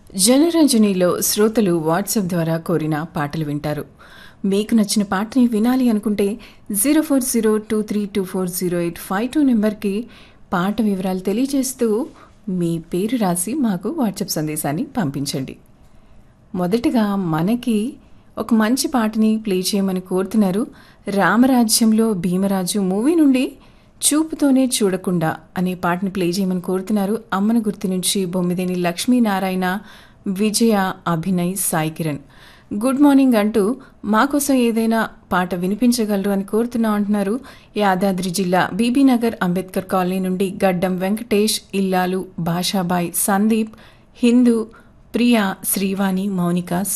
జనరంజనిలో శ్రోతలు వాట్సాప్ ద్వారా కోరిన పాటలు వింటారు మీకు నచ్చిన పాటని వినాలి అనుకుంటే zero four zero two three two four zero eight five two నెంబర్కి పాట వివరాలు తెలియజేస్తూ మీ పేరు రాసి మాకు వాట్సాప్ సందేశాన్ని పంపించండి మొదటగా మనకి ఒక మంచి పాటని ప్లే చేయమని కోరుతున్నారు రామరాజ్యంలో భీమరాజు మూవీ నుండి చూపుతోనే చూడకుండా అనే పాటని ప్లే చేయమని కోరుతున్నారు అమ్మన గుర్తు నుంచి బొమ్మిదేని లక్ష్మీనారాయణ విజయ అభినయ్ సాయి కిరణ్ గుడ్ మార్నింగ్ అంటూ మా కోసం ఏదైనా పాట వినిపించగలరు అని కోరుతున్నా అంటున్నారు యాదాద్రి జిల్లా బీబీనగర్ అంబేద్కర్ కాలనీ నుండి గడ్డం వెంకటేష్ ఇల్లాలు భాషాబాయ్ సందీప్ హిందూ ప్రియా శ్రీవాణి మౌనిక